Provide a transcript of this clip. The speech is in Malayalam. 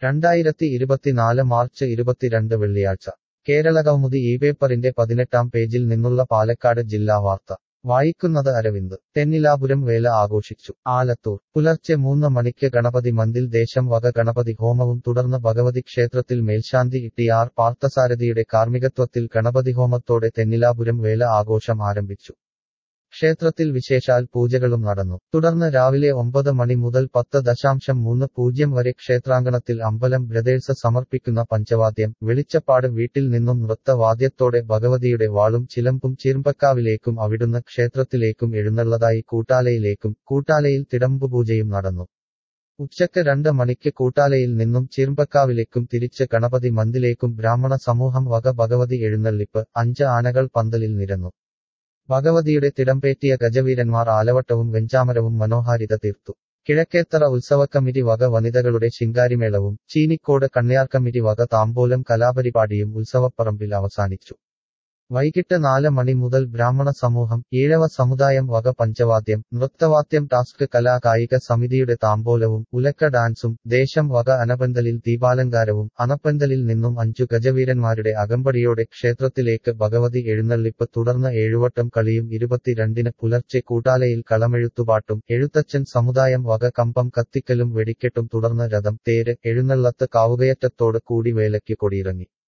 രണ്ടായിരത്തി ഇരുപത്തിനാല് മാർച്ച് ഇരുപത്തിരണ്ട് വെള്ളിയാഴ്ച കേരളകൗമുദി ഈ പേപ്പറിന്റെ പതിനെട്ടാം പേജിൽ നിന്നുള്ള പാലക്കാട് ജില്ലാ വാർത്ത വായിക്കുന്നത് അരവിന്ദ് തെന്നിലാപുരം വേല ആഘോഷിച്ചു ആലത്തൂർ പുലർച്ചെ മൂന്ന് മണിക്ക് ഗണപതി മന്ദിൽ ദേശം വക ഗണപതി ഹോമവും തുടർന്ന് ഭഗവതി ക്ഷേത്രത്തിൽ മേൽശാന്തി ടി ആർ പാർത്ഥസാരഥിയുടെ കാർമ്മികത്വത്തിൽ ഗണപതി ഹോമത്തോടെ തെന്നിലാപുരം വേല ആഘോഷം ആരംഭിച്ചു ക്ഷേത്രത്തിൽ വിശേഷാൽ പൂജകളും നടന്നു തുടർന്ന് രാവിലെ ഒമ്പത് മണി മുതൽ പത്ത് ദശാംശം മൂന്ന് പൂജ്യം വരെ ക്ഷേത്രാങ്കണത്തിൽ അമ്പലം ബ്രദേഴ്സ് സമർപ്പിക്കുന്ന പഞ്ചവാദ്യം വെളിച്ചപ്പാട് വീട്ടിൽ നിന്നും നൃത്തവാദ്യത്തോടെ ഭഗവതിയുടെ വാളും ചിലമ്പും ചീർമ്പക്കാവിലേക്കും അവിടുന്ന് ക്ഷേത്രത്തിലേക്കും എഴുന്നള്ളതായി കൂട്ടാലയിലേക്കും കൂട്ടാലയിൽ തിടമ്പുപൂജയും നടന്നു ഉച്ചക്ക് രണ്ട് മണിക്ക് കൂട്ടാലയിൽ നിന്നും ചീർമ്പക്കാവിലേക്കും തിരിച്ച് ഗണപതി മന്ദിലേക്കും ബ്രാഹ്മണ സമൂഹം വക ഭഗവതി എഴുന്നള്ളിപ്പ് അഞ്ച് ആനകൾ പന്തലിൽ നിരന്നു ഭഗവതിയുടെ തിടമ്പേറ്റിയ ഗജവീരന്മാർ ആലവട്ടവും വെഞ്ചാമരവും മനോഹാരിത തീർത്തു കിഴക്കേത്തറ ഉത്സവക്കമ്മിറ്റി വക വനിതകളുടെ ശിങ്കാരിമേളവും ചീനിക്കോട് കണ്യാർ കമ്മിറ്റി വക താമ്പോലം കലാപരിപാടിയും ഉത്സവപ്പറമ്പിൽ അവസാനിച്ചു വൈകിട്ട് നാല് മണി മുതൽ ബ്രാഹ്മണ സമൂഹം ഈഴവ സമുദായം വക പഞ്ചവാദ്യം നൃത്തവാദ്യം ടാസ്ക് കലാ കായിക സമിതിയുടെ താമ്പോലവും ഉലക്ക ഡാൻസും ദേശം വക അനപന്തലിൽ ദീപാലങ്കാരവും അണപ്പന്തലിൽ നിന്നും അഞ്ചു ഗജവീരന്മാരുടെ അകമ്പടിയോടെ ക്ഷേത്രത്തിലേക്ക് ഭഗവതി എഴുന്നള്ളിപ്പ് തുടർന്ന് ഏഴുവട്ടം കളിയും ഇരുപത്തിരണ്ടിന് പുലർച്ചെ കൂട്ടാലയിൽ കളമെഴുത്തുപാട്ടും എഴുത്തച്ഛൻ സമുദായം വക കമ്പം കത്തിക്കലും വെടിക്കെട്ടും തുടർന്ന് രഥം തേര് എഴുന്നള്ളത്ത് കാവുകയറ്റത്തോട് കൂടി വേലയ്ക്ക് കൊടിയിറങ്ങി